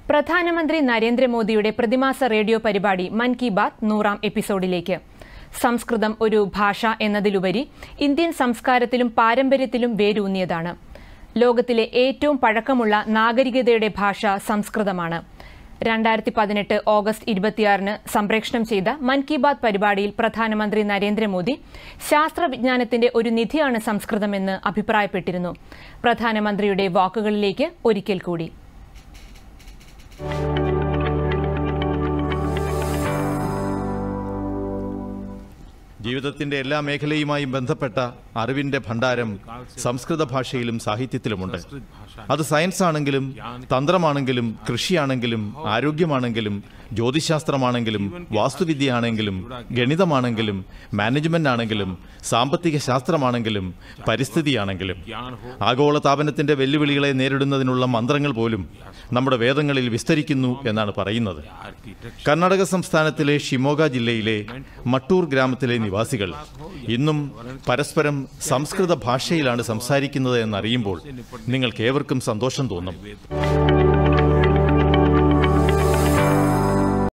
പ്രധാനമന്ത്രി നരേന്ദ്രമോദിയുടെ പ്രതിമാസ റേഡിയോ പരിപാടി മൻ കി ബാത് നൂറാം എപ്പിസോഡിലേക്ക് സംസ്കൃതം ഒരു ഭാഷ എന്നതിലുപരി ഇന്ത്യൻ സംസ്കാരത്തിലും പാരമ്പര്യത്തിലും വേരൂന്നിയതാണ് ലോകത്തിലെ ഏറ്റവും പഴക്കമുള്ള നാഗരികതയുടെ ഭാഷ സംസ്കൃതമാണ് രണ്ടായിരത്തി പതിനെട്ട് ഓഗസ്റ്റ് ഇരുപത്തിയാറിന് സംപ്രേഷണം ചെയ്ത മൻ കി ബാത് പരിപാടിയിൽ പ്രധാനമന്ത്രി നരേന്ദ്രമോദി ശാസ്ത്രവിജ്ഞാനത്തിന്റെ ഒരു നിധിയാണ് സംസ്കൃതമെന്ന് അഭിപ്രായപ്പെട്ടിരുന്നു പ്രധാനമന്ത്രിയുടെ വാക്കുകളിലേക്ക് ഒരിക്കൽ കൂടി ജീവിതത്തിന്റെ എല്ലാ മേഖലയുമായും ബന്ധപ്പെട്ട അറിവിന്റെ ഭണ്ഡാരം സംസ്കൃത ഭാഷയിലും സാഹിത്യത്തിലുമുണ്ട് അത് സയൻസ് ആണെങ്കിലും തന്ത്രമാണെങ്കിലും കൃഷിയാണെങ്കിലും ആരോഗ്യമാണെങ്കിലും ജ്യോതിശാസ്ത്രമാണെങ്കിലും വാസ്തുവിദ്യയാണെങ്കിലും ഗണിതമാണെങ്കിലും മാനേജ്മെന്റ് ആണെങ്കിലും സാമ്പത്തിക ശാസ്ത്രമാണെങ്കിലും പരിസ്ഥിതിയാണെങ്കിലും ആഗോള താപനത്തിന്റെ വെല്ലുവിളികളെ നേരിടുന്നതിനുള്ള മന്ത്രങ്ങൾ പോലും നമ്മുടെ വേദങ്ങളിൽ വിസ്തരിക്കുന്നു എന്നാണ് പറയുന്നത് കർണാടക സംസ്ഥാനത്തിലെ ഷിമോഗ ജില്ലയിലെ മട്ടൂർ ഗ്രാമത്തിലെ നിവാസികൾ ഇന്നും പരസ്പരം സംസ്കൃത ഭാഷയിലാണ് സംസാരിക്കുന്നത് എന്നറിയുമ്പോൾ നിങ്ങൾക്കേവർക്കും സന്തോഷം തോന്നും